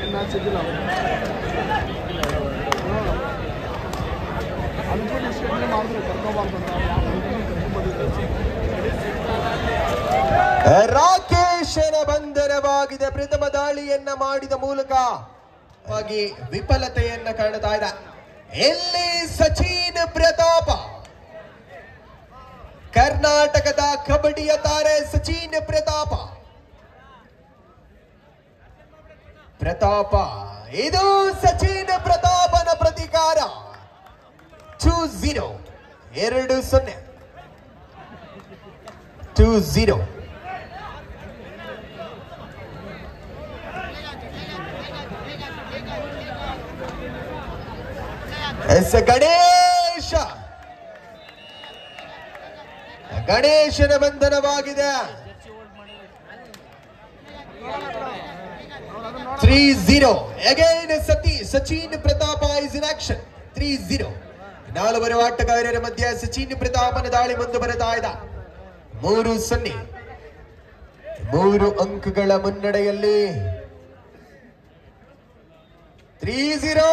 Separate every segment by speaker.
Speaker 1: Match ಇದ್ದಿಲ್ಲ ಅಂದ್ಬಿಟ್ಟು ಇಷ್ಟೇ ಮಾಡಿದ್ರು ಕರ್ಕೊಬಾರ್ದು
Speaker 2: ರಾಕೇಶನ ಬಂಧನವಾಗಿದೆ ಪ್ರಥಮ ದಾಳಿಯನ್ನ ಮಾಡಿದ ಮೂಲಕ ವಾಗಿ ವಿಫಲತೆಯನ್ನ ಕಾಣ್ತಾ ಇದೆ ಎಲ್ಲಿ ಸಚಿನ್ ಪ್ರತಾಪ ಕರ್ನಾಟಕದ ಕಬಡ್ಡಿಯ ತಾರೆ ಸಚಿನ್ ಪ್ರತಾಪ ಪ್ರತಾಪ ಇದು ಸಚಿನ್ ಪ್ರತಾಪನ ಪ್ರತಿಕಾರ ಟೂ ಝೀರೋ ಎರಡು ಸೊನ್ನೆ ಟೂ ಝೀರೋ ಎಸ್ ಗಣೇಶ ಗಣೇಶನ ಬಂಧನವಾಗಿದೆ ತ್ರೀ ಝೀರೋ ಅಗೈನ್ ಸತಿ Sachin Pratap is in action three zero ನಾಲ್ವರು ಆಟಗಾರರ ಮಧ್ಯೆ ಸಚಿನ್ ಪ್ರತಾಪನ ದಾಳಿ ಮುಂದೆ ಬರುತ್ತಾ ಇದ್ದ ಮೂರು ಸೊನ್ನೆ ಮೂರು ಅಂಕಗಳ ಮುನ್ನಡೆಯಲ್ಲಿ ತ್ರೀ ಝೀರೋ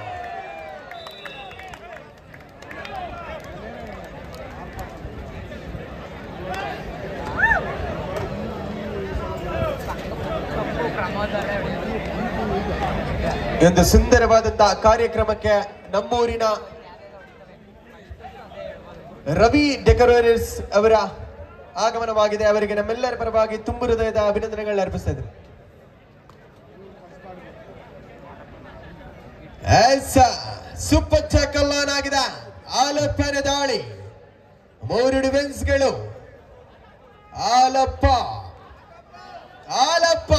Speaker 2: ಈ ಒಂದು ಸುಂದರವಾದಂತಹ ಕಾರ್ಯಕ್ರಮಕ್ಕೆ ನಮ್ಮೂರಿನ ರವಿ ಡೆಕೋರೇಟರ್ಸ್ ಅವರ ಆಗಮನವಾಗಿದೆ ಅವರಿಗೆ ನಮ್ಮೆಲ್ಲರ ಪರವಾಗಿ ತುಂಬು ಹೃದಯದ ಅಭಿನಂದನೆಗಳನ್ನ ಅರ್ಪಿಸ್ತಾ ಇದ್ದಾರೆ ಎಸ್ ಸೂಪರ್ ಟ್ಯಾಕಲ್ ಆನ್ ಆಗಿದೆ ಆಲಪ್ಪನ ದಾಳಿ ಮೂರು ಡಿಫೆನ್ಸ್ಗಳು ಆಲಪ್ಪ ಆಲಪ್ಪ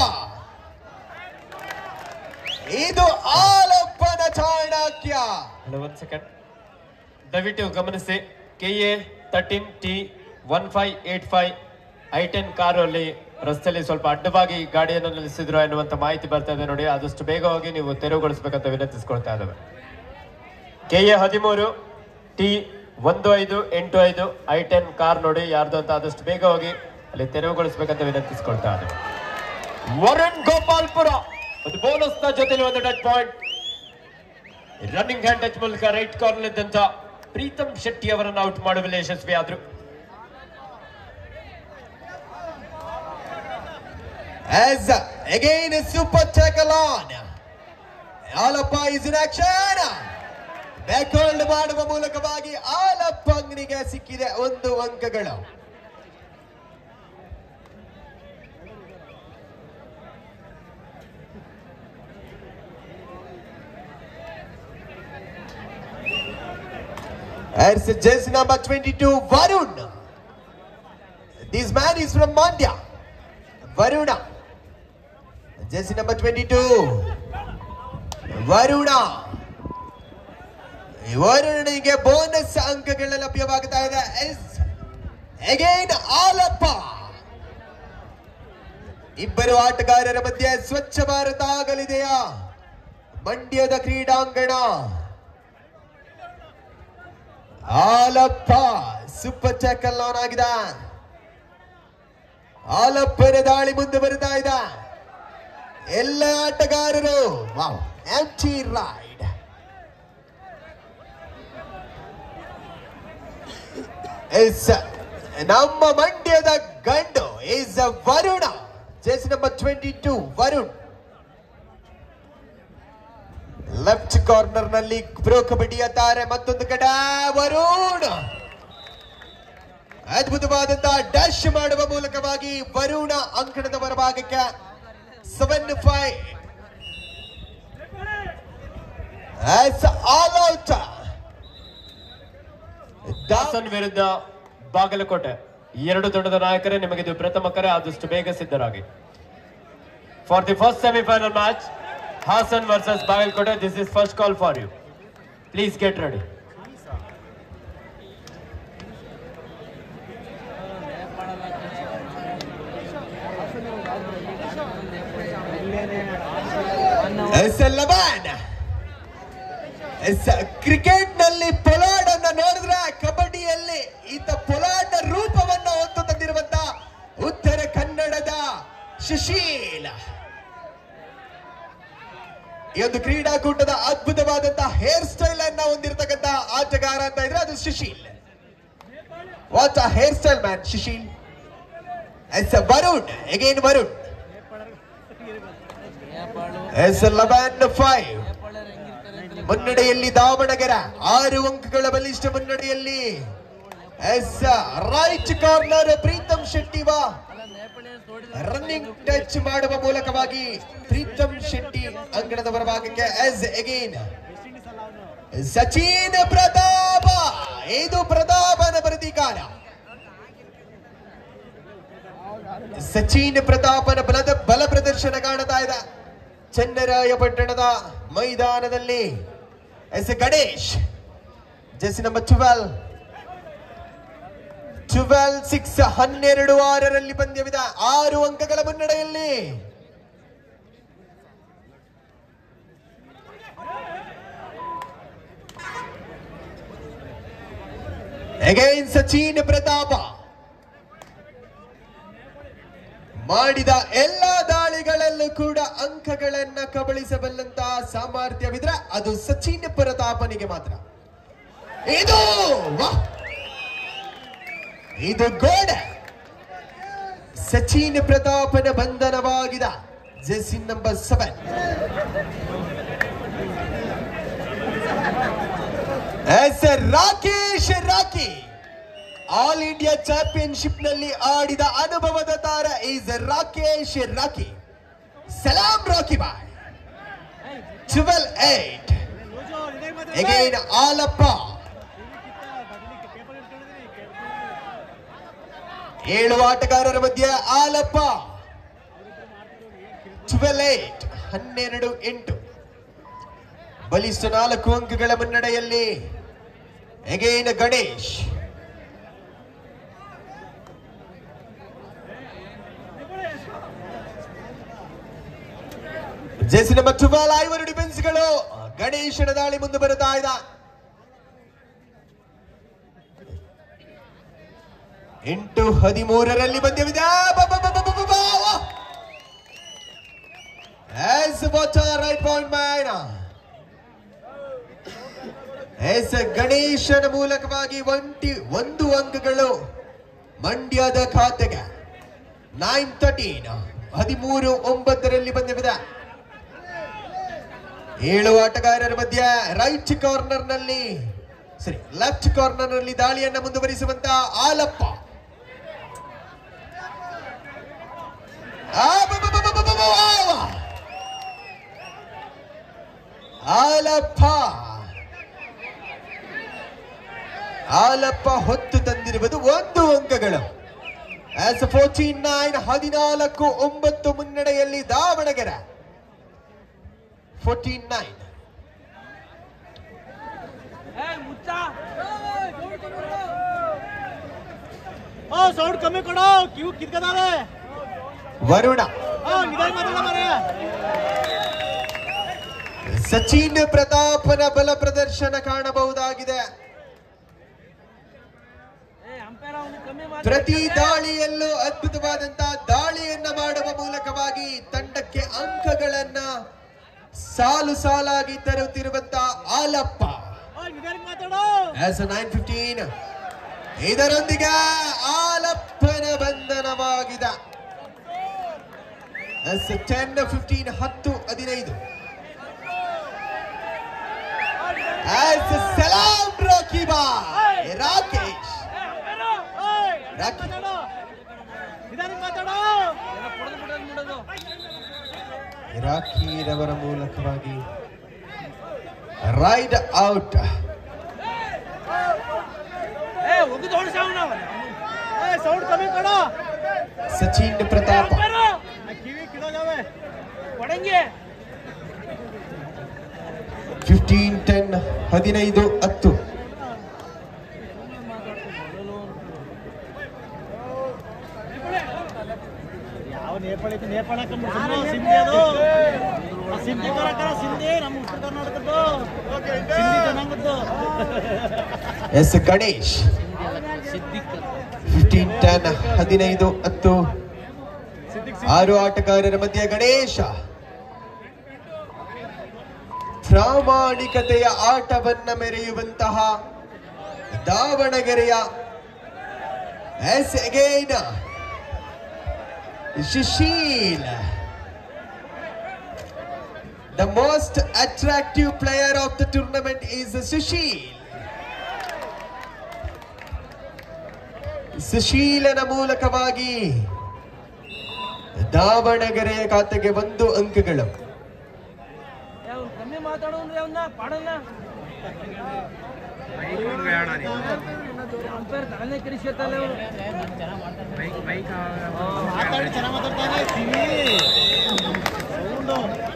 Speaker 2: ಇದು ಆಲಪ್ಪನ ಚಾಣಕ್ಯ
Speaker 3: ಹಲೋ ಒಂದು ಸೆಕೆಂಡ್ ದಯವಿಟ್ಟು ಗಮನಿಸಿ K A thirteen T one five eight five I ten ಕಾರಲ್ಲಿ ರಸ್ತೆಯಲ್ಲಿ ಸ್ವಲ್ಪ ಅಡ್ಡವಾಗಿ ಗಾಡಿಯನ್ನು ನಿಲ್ಲಿಸಿದ್ರು ಎನ್ನುವಂತ ಮಾಹಿತಿ ಬರ್ತಾ ಇದೆ ನೋಡಿ ಆದಷ್ಟು ಬೇಗ ಹೋಗಿ ನೀವು ತೆರವುಗೊಳಿಸಬೇಕಂತ ವಿನಂತಿಸ್ಕೊಳ್ತಾ ಇದ್ದಾವೆ ಕೆ ಎ ಹದಿಮೂರು ಟಿ ಒಂದು ಐದು ಎಂಟು ಐದು ಐ ಟೆನ್ ಕಾರ್ ನೋಡಿ ಯಾರ್ದು ಅಂತ ಆದಷ್ಟು ಬೇಗ ಹೋಗಿ ಅಲ್ಲಿ ತೆರವುಗೊಳಿಸಬೇಕಂತ ವಿನಂತಿಸ್ಕೊಳ್ತಾ ಇದ್ದಾವೆ ವರುಣ್ ಗೋಪಾಲ್ಪುರ ಒಂದು ಬೋನಸ್ ನ ಜೊತೆಲಿ ಒಂದು touch point running hand touch ಮೂಲಕ ರೈಟ್ ಕಾರ್ನರ್ ಇದ್ದಂತ ಪ್ರೀತಮ್ ಶೆಟ್ಟಿ ಅವರನ್ನು ಔಟ್ ಮಾಡುವಲ್ಲಿ ಯಶಸ್ವಿ ಆದ್ರು
Speaker 2: As again a super tackle on. Alappa is in action back hold ಮಾಡುವ ಮೂಲಕವಾಗಿ ಆಲಪ್ಪಂಗನಿಗೆ ಸಿಕ್ಕಿದೆ ಒಂದು ಅಂಕಗಳು As jersey number 22, Varun. This man is from Mandya. Varuna. Jersey number 22. Varuna ವರುಣನಿಗೆ ಬೋನಸ್ ಅಂಕಗಳ ಲಭ್ಯವಾಗ್ತಾ ಇದೆ ಎಸ್ ಅಗೈನ್ ಆಲಪ್ಪ ಇಬ್ಬರು ಆಟಗಾರರ ಮಧ್ಯೆ ಸ್ವಚ್ಛ ಭಾರತ ಆಗಲಿದೆಯಾ ಮಂಡ್ಯದ ಕ್ರೀಡಾಂಗಣ ಆಲಪ್ಪ ಸೂಪರ್ ಟ್ಯಾಕಲ್ ಆನ್ ಆಗಿದೆ ಆಲಪ್ಪನ ದಾಳಿ ಮುಂದೆ ಬರ್ತಾ ಇದೆ ಎಲ್ಲ ಆಟಗಾರರು ವಾವ್ ಆಂಟಿ ರೈಡ್ ಎಸ್ ನಮ್ಮ ಮಂಡ್ಯದ ಗಂಡು ಇಸ್ ವರುಣ ಜೆಸ್ number twenty two Varun left corner ನಲ್ಲಿ ಪ್ರೋ ಕಬಡ್ಡಿಯ ತಾರೆ ಮತ್ತೊಂದು ಕಡೆ ವರುಣ್ ಅದ್ಭುತವಾದಂತಹ ಡ್ಯಾಶ್ ಮಾಡುವ ಮೂಲಕವಾಗಿ ವರುಣ ಅಂಕಣದ ಹೊರಭಾಗಕ್ಕೆ seven five all out
Speaker 3: Hassan ವಿರುದ್ಧ ಬಾಗಲಕೋಟೆ ಎರಡು ತಂಡದ ನಾಯಕರೇ ನಿಮಗೆ ಇದು ಪ್ರಥಮ ಕರೆ ಆದಷ್ಟು ಬೇಗ ಸಿದ್ಧರಾಗಿ for the first semifinal match Hassan versus Bagalkote this is first call for you please get ready
Speaker 2: yes ಲಬಾನ್ ಎಸ್ ಕ್ರಿಕೆಟ್ ನಲ್ಲಿ ಪೊಲಾಡ್ ಅನ್ನ ನೋಡಿದ್ರೆ ಕಬಡ್ಡಿಯಲ್ಲಿ ಈತ ಪೊಲಾಡ್ ರೂಪವನ್ನ ಹೊತ್ತು ತಂದಿರುವಂತ ಉತ್ತರ ಕನ್ನಡದ ಸುಶೀಲ ಈ ಒಂದು ಕ್ರೀಡಾಕೂಟದ ಅದ್ಭುತವಾದಂತಹ ಹೇರ್ ಸ್ಟೈಲ್ ಅನ್ನ ಹೊಂದಿರತಕ್ಕಂತ ಆಟಗಾರ ಅಂತ ಇದ್ರೆ ಅದು Sushil what a hair style man Sushil yes Varun again Varun yes eleven five ಮುನ್ನಡೆಯಲ್ಲಿ ದಾವಣಗೆರೆ ಆರು ಅಂಕಗಳ ಬಲಿಷ್ಠ ಮುನ್ನಡೆಯಲ್ಲಿ yes right corner Pritam Shetty ವಾ ರನ್ನಿಂಗ್ ಟಚ್ ಮಾಡುವ ಮೂಲಕವಾಗಿ ಪ್ರೀತಮ್ ಶೆಟ್ಟಿ ಅಂಗಣದ ಹೊರಭಾಗಕ್ಕೆ ಎಸ್ ಅಗೇನ್ ಸಚಿನ್ ಪ್ರತಾಪ ಇದು ಪ್ರತಾಪನ ಪ್ರತೀಕಾರ ಸಚಿನ್ ಪ್ರತಾಪನ ಬಲದ ಬಲ ಪ್ರದರ್ಶನ ಕಾಣ್ತಾ ಇದೆ ಚನ್ನರಾಯಪಟ್ಟಣದ ಮೈದಾನದಲ್ಲಿ ಎಸ್ ಗಣೇಶ್ ಜೆಸಿ ನಂಬರ್ ಟ್ವೆಲ್ ಟ್ವೆಲ್ ಸಿಕ್ಸ್ ಹನ್ನೆರಡು ಆರರಲ್ಲಿ ಪಂದ್ಯವಿದೆ ಆರು ಅಂಕಗಳ ಮುನ್ನಡೆಯಲ್ಲಿ ಅಗೈನ್ ಸಚಿನ್ ಪ್ರತಾಪ ಮಾಡಿದ ಎಲ್ಲ ದಾಳಿಗಳಲ್ಲೂ ಕೂಡ ಅಂಕಗಳನ್ನ ಕಬಳಿಸಬಲ್ಲಂತಹ ಸಾಮರ್ಥ್ಯವಿದ್ರೆ ಅದು ಸಚಿನ್ ಪ್ರತಾಪನಿಗೆ ಮಾತ್ರ ಇದು ವಾಹ್! ಇದು ಗೋಡೆ ಸಚಿನ್ ಪ್ರತಾಪನ ಬಂಧನವಾಗಿದೆ ಜೆಸಿನ್ number seven yes Rakesh Rocky all India championship ನಲ್ಲಿ ಆಡಿದ ಅನುಭವದ ತಾರ ಈಸ್ ರಾಕೇಶ್ ರಾಕಿ ಸಲಾಂ ರಾಕಿ ಬಾಯ್ ಟ್ವೆಲ್ ಏಟ್ ಅಗೈನ್ ಆಲಪ್ಪ ಏಳು ಆಟಗಾರರ ಮಧ್ಯೆ ಆಲಪ್ಪ ಟ್ವೆಲ್ ಏಟ್ ಹನ್ನೆರಡು ಎಂಟು ಬಲಿಷ್ಠ ನಾಲ್ಕು ಅಂಕಗಳ ಮುನ್ನಡೆಯಲ್ಲಿ ಎಗೈನ್ ಗಣೇಶ್ ಜೆಸಿ ನಂಬರ್ ಟ್ವೆಲ್ ಐವರು ಡಿಫೆನ್ಸ್ಗಳು ಗಣೇಶನ ದಾಳಿ ಮುಂದೆ ಬರುತ್ತಾ ಇದೆ ಎಂಟು ಹದಿಮೂರರಲ್ಲಿ ಪಂದ್ಯವಿದೆ yes right point man yes ಗಣೇಶನ ಮೂಲಕವಾಗಿ ಒಂಟಿ ಒಂದು ಅಂಕಗಳು ಮಂಡ್ಯದ ಖಾತೆಗೆ ನೈನ್ ತರ್ಟೀನ್ ಹದಿಮೂರು ಒಂಬತ್ತರಲ್ಲಿ ಪಂದ್ಯವಿದೆ ಏಳು ಆಟಗಾರರ ಮಧ್ಯೆ ರೈಟ್ ಕಾರ್ನರ್ ನಲ್ಲಿ ಸರಿ ಲೆಫ್ಟ್ ಕಾರ್ನರ್ ನಲ್ಲಿ ದಾಳಿಯನ್ನ ಮುಂದುವರಿಸುವಂತ ಆಲಪ್ಪ ಆ, ಬ, ಬ, ಬ, ಬ, ಬ, ಬ, ಬ, ಆ. ಆಲಪ್ಪ ಆಲಪ್ಪ ಹೊತ್ತು ತಂದಿರುವುದು ಒಂದು ಅಂಕಗಳು ಆಸ್ ಫೋರ್ಟೀನ್ ನೈನ್ ಹದಿನಾಲ್ಕು ಒಂಬತ್ತು ಮುನ್ನಡೆಯಲ್ಲಿ ದಾವಣಗೆರೆ ಫೋರ್ಟೀನ್ ನೈನ್
Speaker 1: ಓ ಸೌಂಡ್ ಕಮ್ಮಿ ಕೊಡು ಕಿವು ಕಿತ್ಕದಾವೆ
Speaker 2: ವರುಣ
Speaker 1: ಓ ನಿಧಾನ ಮಾತಾಡ ಮಾರಾಯ.
Speaker 2: ಸಚಿನ್ ಪ್ರತಾಪನ ಬಲ ಪ್ರದರ್ಶನ ಕಾಣಬಹುದಾಗಿದೆ
Speaker 1: ಏ ಅಂಪೈರ್ ಅವ್ನು ಕಮ್ಮಿ ಮಾತಾಡ
Speaker 2: ಪ್ರತಿ ದಾಳಿಯಲ್ಲೂ ಅದ್ಭುತವಾದಂತಹ ದಾಳಿಯನ್ನ ಮಾಡುವ ಮೂಲಕವಾಗಿ ತಂಡಕ್ಕೆ ಅಂಕಗಳನ್ನ ಸಾಲು ಸಾಲಾಗಿ ತರುತ್ತಿರುವಂತಹ ಆಲಪ್ಪ
Speaker 1: ಓ ನಿಧಾನ ಮಾತಾಡು
Speaker 2: ಆಸ್ ನೈನ್ ಫಿಫ್ಟೀನ್ ಇದರೊಂದಿಗೆ ಆಲಪ್ಪನ ಬಂಧನವಾಗಿದೆ ಎಸ್ ಟೆನ್ ಫಿಫ್ಟೀನ್ ಹತ್ತು ಹದಿನೈದು ಆಸ್ ಸಲಾಂ ರಾಕಿಬಾ ರಾಕೇಶ್
Speaker 1: ಏ ಅಂಪೈರ್ ಓಯ್
Speaker 2: ರಾಕಿ.
Speaker 1: ಮಾತಾಡು ನಿಧಾನ ಮಾತಾಡು
Speaker 2: ರಾಖಿರವರ ಮೂಲಕವಾಗಿ ರೈಡ್ ಔಟ್
Speaker 1: ಏ ಒಗ್ದು ಹೊಡ್ಸ ಅವ್ನು. ಏ ಸೌಂಡ್ ಕಮ್ಮಿ ಕೊಡು
Speaker 2: ಸಚಿನ್ ಪ್ರತಾಪ
Speaker 1: ಅಂಪೈರ್ ಕಿವಿ ಕಿಡೋದವೆ ಕೊಡಂಗೆ
Speaker 2: ಫಿಫ್ಟೀನ್ ಟೆನ್ ಹದಿನೈದು ಹತ್ತು
Speaker 1: ಯಾವ ನೇಪಾಳ ಐತಿ ನೇಪಾಳ ಹಾಕೊಂಡ್ಬಿಡ್ತು ಸಿಂಧಿ ಅದು ಆ ಸಿಂಧಿ ಬರಕರ ಸಿಂಧಿ ನಮ್ಮ ಉತ್ತರ ಕರ್ನಾಟಕದ್ದು ಸಿಂಧಿ ಜನಾಂಗದ್ದು
Speaker 2: ಎಸ್ ಗಣೇಶ್ ಫಿಫ್ಟೀನ್ ಟೆನ್ ಹದಿನೈದು ಹತ್ತು ಆರು ಆಟಗಾರರ ಮಧ್ಯೆ ಗಣೇಶ ಪ್ರಾಮಾಣಿಕತೆಯ ಆಟವನ್ನ ಮೆರೆಯುವಂತಹ ದಾವಣಗೆರೆಯ yes again Sushil The most attractive player of the tournament is Sushil. ಸುಶೀಲನ ಮೂಲಕವಾಗಿ ದಾವಣಗೆರೆಯ ಖಾತೆಗೆ ಒಂದು ಅಂಕಗಳು
Speaker 4: ಅವ್ನು ಕಮ್ಮಿ ಮಾತಾಡೋನ್ರಿ ಅವನ್ನ ಪಾಡಲ್ಲ ಅಂಪೈರ್ ತಲೆನೇ ಕೆಡಿಸ್ಕೊತಾನೆ ಅವನು
Speaker 1: ಮಾತಾಡಿ ಚೆನ್ನಾಗಿ ಮಾತಾಡ್ತಾನೆ ಸಿವಿ ಸೌಂಡು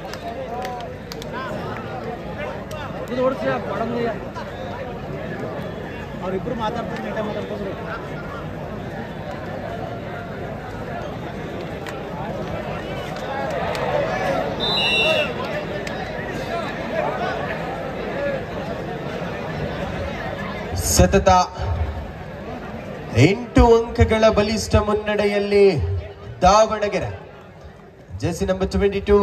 Speaker 4: ಇದು ಓಡಿಸಿ ಪಾಡಂಗಯ್ಯ
Speaker 1: ಅವ್ರಿಬ್ರು ಮಾತಾಡ್ತಾರೆ ನೀಟಾಗಿ ಮಾತಾಡ್ಕೊಂಡ್ರು
Speaker 2: ಸತತ ಎಂಟು ಅಂಕಗಳ ಬಲಿಷ್ಠ ಮುನ್ನಡೆಯಲ್ಲಿ ದಾವಣಗೆರೆ ಜೆಸಿ number twenty two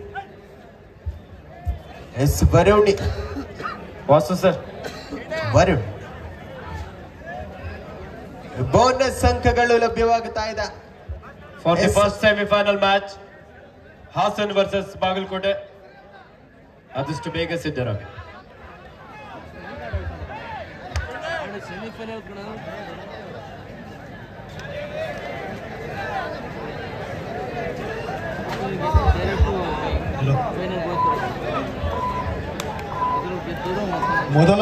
Speaker 2: yes Varun
Speaker 3: Vasu sir
Speaker 2: Varun bonus ಅಂಕಗಳು ಲಭ್ಯವಾಗುತ್ತಾ ಇದೆ
Speaker 3: for the
Speaker 2: Yes.
Speaker 3: First semifinal match Hassan versus Bagalkote ಆದಷ್ಟು ಬೇಗ ಸಿದ್ಧರಾಗಿ
Speaker 4: ಸೆಮಿಫೈನಲ್ ಕಣ
Speaker 1: ಮೊದಲ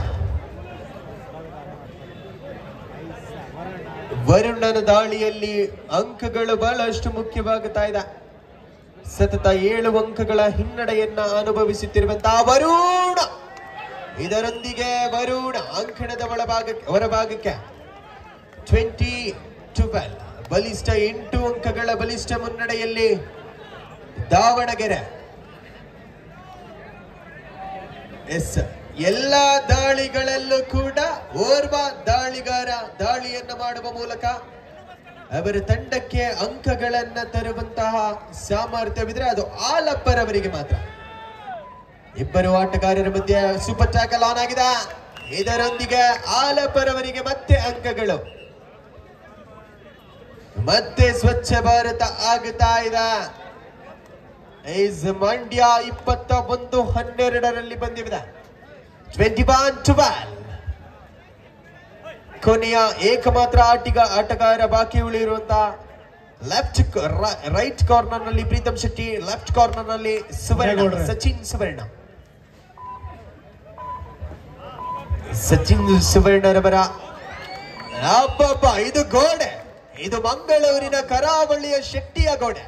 Speaker 2: ವರುಣನ ದಾಳಿಯಲ್ಲಿ ಅಂಕಗಳು ಬಹಳಷ್ಟು ಮುಖ್ಯವಾಗುತ್ತಾ ಇದೆ ಸತತ ಏಳು ಅಂಕಗಳ ಹಿನ್ನಡೆಯನ್ನ ಅನುಭವಿಸುತ್ತಿರುವಂತಹ ವರುಣ ಇದರೊಂದಿಗೆ ವರುಣ ಅಂಕಣದ ಒಳಭಾಗಕ್ಕೆ ಹೊರಭಾಗಕ್ಕೆ ಟ್ವೆಂಟಿ ಟ್ವೆಲ್ ಬಲಿಷ್ಠ ಎಂಟು ಅಂಕಗಳ ಬಲಿಷ್ಠ ಮುನ್ನಡೆಯಲ್ಲಿ ದಾವಣಗೆರೆ ಎಸ್ ಎಲ್ಲ ದಾಳಿಗಳಲ್ಲೂ ಕೂಡ ಓರ್ವ ದಾಳಿಗಾರ ದಾಳಿಯನ್ನ ಮಾಡುವ ಮೂಲಕ ಅವರ ತಂಡಕ್ಕೆ ಅಂಕಗಳನ್ನ ತರುವಂತಹ ಸಾಮರ್ಥ್ಯವಿದ್ರೆ ಅದು ಆಲಪ್ಪರವರಿಗೆ ಮಾತ್ರ ಇಬ್ಬರು ಆಟಗಾರರ ಮಧ್ಯೆ ಸೂಪರ್ ಟ್ಯಾಕಲ್ ಆನ್ ಆಗಿದೆ ಇದರೊಂದಿಗೆ ಆಲಪ್ಪರವರಿಗೆ ಮತ್ತೆ ಅಂಕಗಳು ಮತ್ತೆ ಸ್ವಚ್ಛ ಭಾರತ ಆಗುತ್ತಾ ಇದೆ ಈಸ್ ಮಂಡ್ಯ ಇಪ್ಪತ್ತ ಒಂದು ಹನ್ನೆರಡರಲ್ಲಿ ಬಂದಿದೆ ಟ್ವೆಂಟಿ ಒನ್ ಟ್ವೆಲ್ ಕೊನೆಯ ಏಕಮಾತ್ರ ಆಟಿಗ ಆಟಗಾರ ಬಾಕಿ ಉಳಿರುವಂತಹ ಲೆಫ್ಟ್ ರೈಟ್ ಕಾರ್ನರ್ ನಲ್ಲಿ ಪ್ರೀತಮ್ ಶೆಟ್ಟಿ ಲೆಫ್ಟ್ ಕಾರ್ನರ್ ನಲ್ಲಿ ಸುವರ್ಣ
Speaker 1: ಜಯಗೌಡ್ರೆ.
Speaker 2: ಸಚಿನ್ ಸುವರ್ಣ ಸಚಿನ್ ಸುವರ್ಣರವರ ಅಬ್ಬಬ್ಬ ಇದು ಗೋಡೆ ಇದು ಮಂಗಳೂರಿನ ಕರಾವಳಿಯ ಶೆಟ್ಟಿಯ ಗೋಡೆ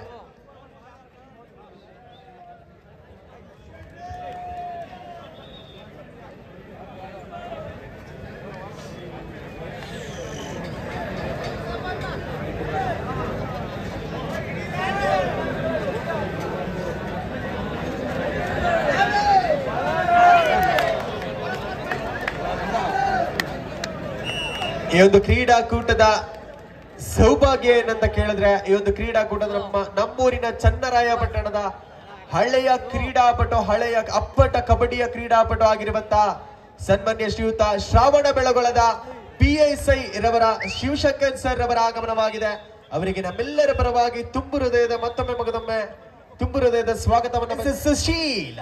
Speaker 2: ಈ ಒಂದು ಕ್ರೀಡಾಕೂಟದ ಸೌಭಾಗ್ಯ ಏನಂತ ಕೇಳಿದ್ರೆ ಈ ಒಂದು ಕ್ರೀಡಾಕೂಟದ ನಮ್ಮ ನಮ್ಮೂರಿನ ಚನ್ನರಾಯಪಟ್ಟಣದ ಹಳೆಯ ಕ್ರೀಡಾಪಟು ಹಳೆಯ ಅಪ್ಪಟ ಕಬಡ್ಡಿಯ ಕ್ರೀಡಾಪಟು ಆಗಿರುವಂತ ಸನ್ಮಾನ್ಯ ಶ್ರೀಯುತ ಶ್ರಾವಣ ಬೆಳಗೊಳದ ಪಿ ಎಸ್ ಐ ರವರ ಶಿವಶಂಕರ್ ಸರ್ ರವರ ಆಗಮನವಾಗಿದೆ ಅವರಿಗೆ ನಮ್ಮೆಲ್ಲರ ಪರವಾಗಿ ತುಂಬು ಹೃದಯದ ಮತ್ತೊಮ್ಮೆ ಮಗದೊಮ್ಮೆ ತುಂಬು ಹೃದಯದ ಸ್ವಾಗತವನ್ನು ಸುಶೀಲ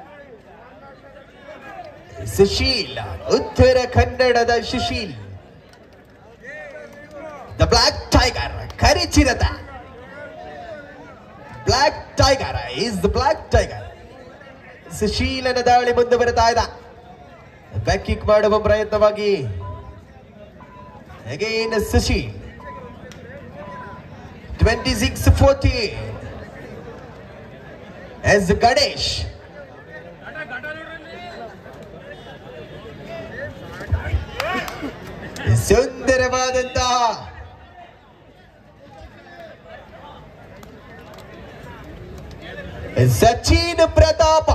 Speaker 2: ಸುಶೀಲ ಉತ್ತರ ಕನ್ನಡದ ಸುಶೀಲ್ ದ ಬ್ಲಾಕ್ ಟೈಗರ್ ಕರಿಚಿರತ black tiger is the black tiger ಸುಶೀಲನ ದಾಳಿ ಮುಂದುವರೆತಾ ಇದ್ದ ಬ್ಯಾಕ್ ಕಿಕ್ ಮಾಡುವ ಪ್ರಯತ್ನವಾಗಿ again Sushil twenty six forty yes Ganesh ಸುಂದರವಾದಂತಹ ಸಚಿನ್ ಪ್ರತಾಪ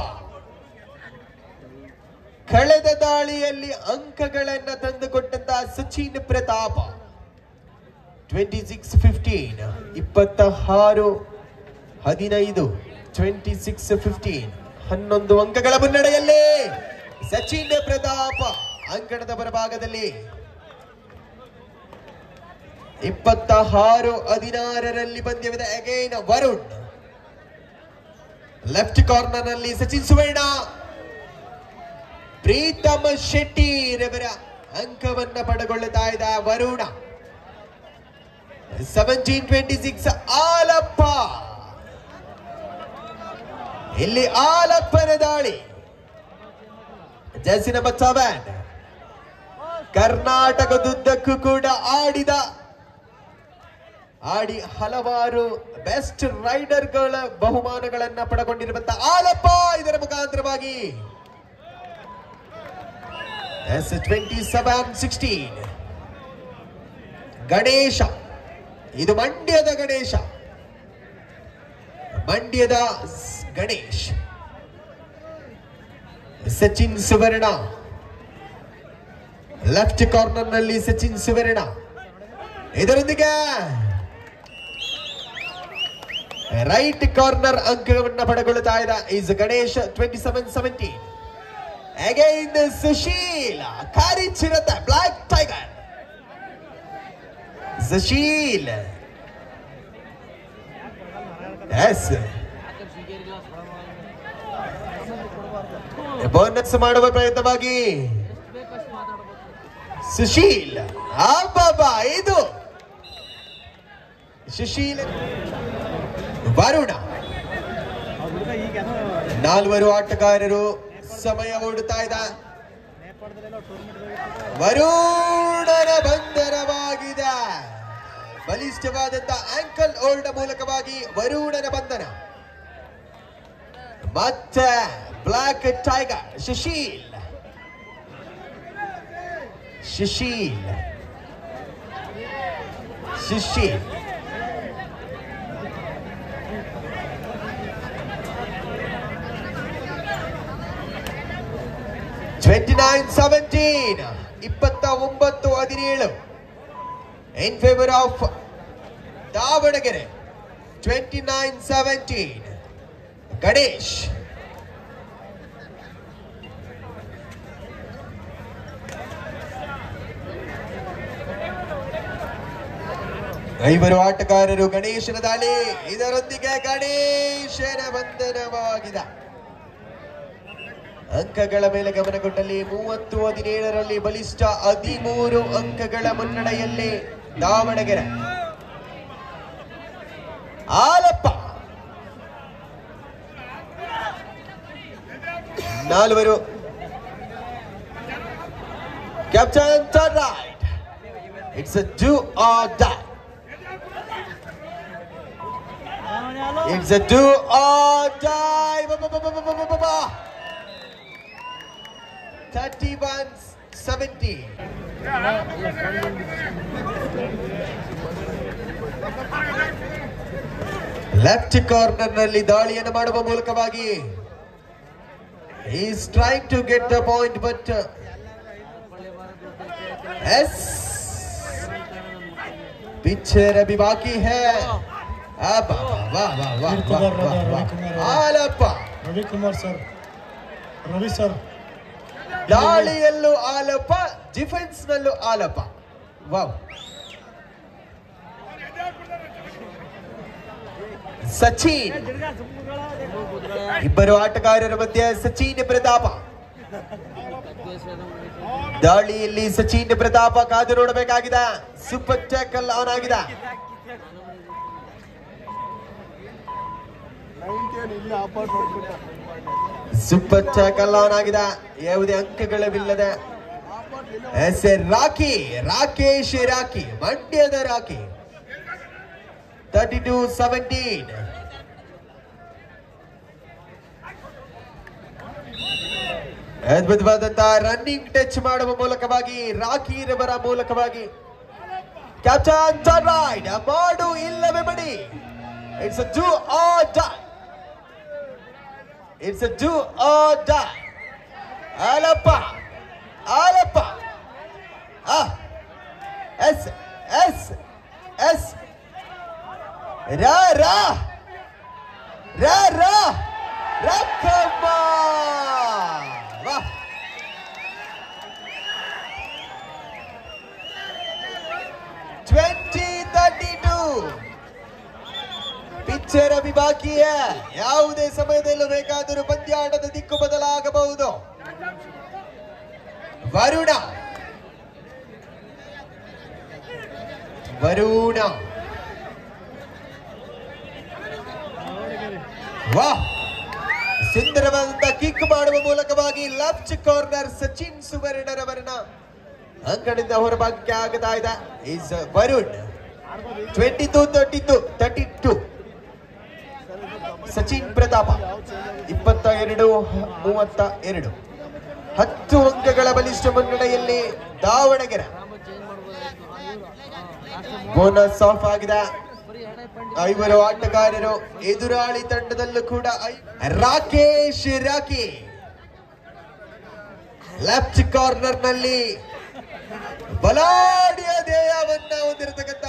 Speaker 2: ಕಳೆದ ದಾಳಿಯಲ್ಲಿ ಅಂಕಗಳನ್ನ ತಂದುಕೊಟ್ಟಂತಹ Sachin Pratap twenty six fifteen ಇಪ್ಪತ್ತ ಆರು ಹದಿನೈದು ಟ್ವೆಂಟಿ ಸಿಕ್ಸ್ ಫಿಫ್ಟೀನ್ ಹನ್ನೊಂದು ಅಂಕಗಳ ಮುನ್ನಡೆಯಲ್ಲಿ ಸಚಿನ್ ಪ್ರತಾಪ್ ಅಂಕಣದ ಬರಭಾಗದಲ್ಲಿ ಇಪ್ಪತ್ತ ಆರು ಹದಿನಾರರಲ್ಲಿ ಪಂದ್ಯವಿದೆ ಅಗೈನ್ ವರುಣ್ ಲೆಫ್ಟ್ ಕಾರ್ನರ್ ನಲ್ಲಿ ಸಚಿನ್ ಸುವರ್ಣ ಪ್ರೀತಮ್ ಶೆಟ್ಟಿ ರವರ ಅಂಕವನ್ನ ಪಡೆದುಕೊಳ್ಳುತ್ತಾ ಇದ್ದ Varuna seventeen twenty six Alappa ಇಲ್ಲಿ ಆಲಪ್ಪನ ದಾಳಿ ಜರ್ಸಿ ನಂಬರ್ ಸೆವೆನ್ ಕರ್ನಾಟಕದುದ್ದಕ್ಕೂ ಕೂಡ ಆಡಿದ ಆಡಿ ಹಲವಾರು ಬೆಸ್ಟ್ ರೈಡರ್ಗಳ ಬಹುಮಾನಗಳನ್ನ ಪಡೆಕೊಂಡಿರುವಂತ ಆಲಪ್ಪ ಇದರ ಮುಖಾಂತರವಾಗಿ yes twenty seven sixteen Ganesha ಇದು ಮಂಡ್ಯದ ಗಣೇಶ ಮಂಡ್ಯದ ಸ್- ಗಣೇಶ್ ಸಚಿನ್ ಸುವರ್ಣ ಲೆಫ್ಟ್ ಕಾರ್ನರ್ ನಲ್ಲಿ ಸಚಿನ್ ಸುವರ್ಣ ಇದರೊಂದಿಗೆ ರೈಟ್ ಕಾರ್ನರ್ ಅಂಕವನ್ನು ಪಡೆದುಕೊಳ್ಳುತ್ತಾ ಇದ್ದ is Ganesh twenty seven seventeen again Sushil ಕಾರಿಚಿರತ black tiger Sushil yes bonus ಮಾಡುವ ಪ್ರಯತ್ನವಾಗಿ
Speaker 4: ಬೇಕಷ್ಟು ಮಾತಾಡ್ಬೇಕು
Speaker 2: ಸುಶೀಲ್ ಅಬ್ಬಬ್ಬಾ ಇದು ಸುಶೀಲ್ ವರುಣ
Speaker 1: ಆ ಹುಡುಗ ಈಗೇನೋ
Speaker 2: ನಾಲ್ವರು ಆಟಗಾರರು ಸಮಯ ಓಡುತ್ತಾ ಇದ್ದ
Speaker 1: ನೇಪಾಳದಲ್ಲೆಲ್ಲ ಟೂರ್ನಮೆಂಟ್
Speaker 2: ವರುಣನ ಬಂಧನವಾಗಿದೆ ಬಲಿಷ್ಠವಾದಂತ ಆಂಕಲ್ ಓಲ್ಡ್ ಮೂಲಕವಾಗಿ ವರುಣನ ಬಂಧನ ಮತ್ತೆ black tiger Sushil Sushil Sushil twenty nine seventeen ಇಪ್ಪತ್ತ ಒಂಬತ್ತು ಹದಿನೇಳು in favour of Davanagere twenty nine seventeen Ganesh ಐವರು ಆಟಗಾರರು ಗಣೇಶನ ದಾಳಿ ಇದರೊಂದಿಗೆ ಗಣೇಶನ ಬಂಧನವಾಗಿದೆ ಅಂಕಗಳ ಮೇಲೆ ಗಮನ ಕೊಟ್ಟಲ್ಲಿ ಮೂವತ್ತು ಹದಿನೇಳರಲ್ಲಿ ಬಲಿಷ್ಠ ಹದಿಮೂರು ಅಂಕಗಳ ಮುನ್ನಡೆಯಲ್ಲಿ ದಾವಣಗೆರೆ ಆಲಪ್ಪ ನಾಲ್ವರು captain turn right it's a do or die it's a do or die 31 70 left corner ನಲ್ಲಿ ದಾಳಿಯನ್ನು ಮಾಡುವ ಮೂಲಕವಾಗಿ is trying to get the point but yes picture ಅಭಿ ಬಾಕಿ है अब वाह वाह वाह वाह वाह वाह ಆಲಪ್ಪ
Speaker 1: ರವಿಕುಮಾರ್ ಸರ್ ರವಿ ಸರ್
Speaker 2: ದಾಳಿಯಲ್ಲೂ ಆಲಪ್ಪ ಡಿಫೆನ್ಸ್ ನಲ್ಲೂ ಆಲಪ್ಪ ವಾವ್ ಸಚಿನ್ ಇಬ್ಬರು ಆಟಗಾರರ ಮಧ್ಯೆ ಸಚಿನ್ ಪ್ರತಾಪ ದಾಳಿಯಲ್ಲಿ ಸಚಿನ್ ಪ್ರತಾಪ ಕಾದು ನೋಡಬೇಕಾಗಿದೆ ಸೂಪರ್ ಟ್ಯಾಕಲ್ ಆನ್ ಆಗಿದೆ ಸೂಪರ್ ಟ್ಯಾಕಲ್ ಆನ್ ಆಗಿದೆ ಯಾವುದೇ ಅಂಕಗಳಿಲ್ಲದೆ ಎಸ್ ಎ ರಾಕಿ ರಾಕೇಶ್ ರಾಕಿ ಮಂಡ್ಯದ ರಾಕಿ ತರ್ಟಿ ಟು ಸೆವೆಂಟೀನ್ ಅದ್ಭುತವಾದಂತಹ ರನ್ನಿಂಗ್ ಟಚ್ ಮಾಡುವ ಮೂಲಕವಾಗಿ ರಾಕಿ ರವರ ಮೂಲಕವಾಗಿ ಕ್ಯಾಪ್ಟನ್ ಟರ್ನ್ ರೈಟ್ ಮಾಡು ಇಲ್ಲವೇ ಬಡಿ it's a do or die it's a do or die Alappa Alappa ಆ ಎಸ್ ಎಸ್ ಎಸ್ ರಾ ರಾ ರಾ ರಾ ರಕ್ಕಮ್ಮ ವಾಹ್ ಟ್ವೆಂಟಿ ತರ್ಟಿ ಟೂ ಪಿಕ್ಚರ್ ಅಭಿಭಾಕಿಯ ಯಾವುದೇ ಸಮಯದಲ್ಲೂ ಬೇಕಾದರೂ ಪಂದ್ಯಾಟದ ದಿಕ್ಕು ಬದಲಾಗಬಹುದು ವರುಣ ವರುಣ ವಾಹ್ ಸುಂದರವಾದಂತ ಕಿಕ್ ಮಾಡುವ ಮೂಲಕವಾಗಿ ಲೆಫ್ಟ್ ಕಾರ್ನರ್ ಸಚಿನ್ ಸುವರ್ಣರವರನ್ನ ಅಂಕಣದಿಂದ ಹೊರಭಾಗಕ್ಕೆ ಆಗತಾ ಇದೆ is Varun twenty two thirty two thirty two Sachin Pratap ಇಪ್ಪತ್ತ ಎರಡು ಮೂವತ್ತ ಎರಡು ಹತ್ತು ಅಂಕಗಳ ಬಲಿಷ್ಠ ಮುನ್ನಡೆಯಲ್ಲಿ ದಾವಣಗೆರೆ
Speaker 4: ಚೇಂಜ್ ಮಾಡ್ಬೋದಾಗಿತ್ತು
Speaker 2: ಬೋನಸ್ ಆಫ್ ಆಗಿದೆ
Speaker 4: ಬರೀ ಹಣೆ ಪಂಡಿ
Speaker 2: ಐವರು ಆಟಗಾರರು ಎದುರಾಳಿ ತಂಡದಲ್ಲೂ ಕೂಡ ಐ- ರಾಕೇಶ್ ರಾಕಿ ಲೆಫ್ಟ್ ಕಾರ್ನರ್ ನಲ್ಲಿ ಬಲಾಢ್ಯ ಧ್ಯೇಯವನ್ನ ಹೊಂದಿರತಕ್ಕಂತ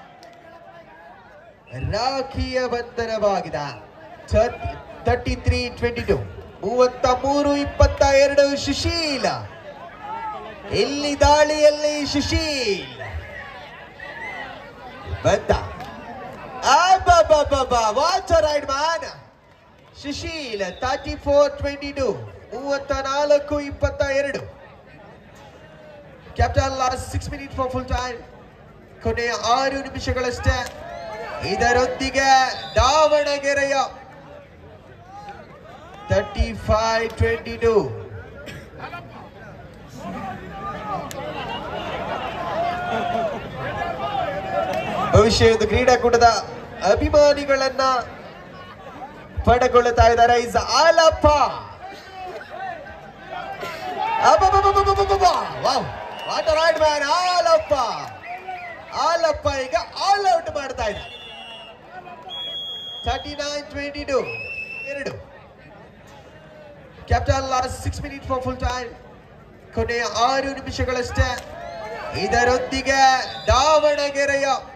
Speaker 2: ರಾಖಿಯ ಬಂಧನವಾಗಿದೆ ತರ್ಟಿ ತ್ರೀ ಟ್ವೆಂಟಿ ಟು ಮೂವತ್ತ ಮೂರು ಇಪ್ಪತ್ತ ಎರಡು ಸುಶೀಲ ಇಲ್ಲಿ ದಾಳಿಯಲ್ಲಿ ಸುಶೀಲ್ ಬಂದ ಅಬ್ಬಬ್ಬಬ್ಬಬ್ಬ watch ride man Sushil thirty four twenty two ಮೂವತ್ತ ನಾಲ್ಕು ಇಪ್ಪತ್ತ ಎರಡು captain last six minute for full time ಕೊನೆಯ ಆರು ನಿಮಿಷಗಳಷ್ಟೇ ಇದರೊಂದಿಗೆ ದಾವಣಗೆರೆಯ ತರ್ಟಿ ಫೈವ್ ಟ್ವೆಂಟಿ ಟು ಭವಿಷ್ಯದ ಕ್ರೀಡಾಕೂಟದ ಅಭಿಮಾನಿಗಳನ್ನ ಪಡೆದುಕೊಳ್ಳುತ್ತಾ ಇದ್ದಾರೆ is Alappa what right man Alappa Alappa ಈಗ ಆಲ್ ಔಟ್ ಮಾಡ್ತಾ ಇದ್ದಾರೆ ತರ್ಟಿ ನೈನ್ ಟ್ವೆಂಟಿ ಟು ಎರಡು captain last six minute for full time ಕೊನೆಯ ಆರು ನಿಮಿಷಗಳಷ್ಟೇ ಇದರೊಂದಿಗೆ ದಾವಣಗೆರೆಯ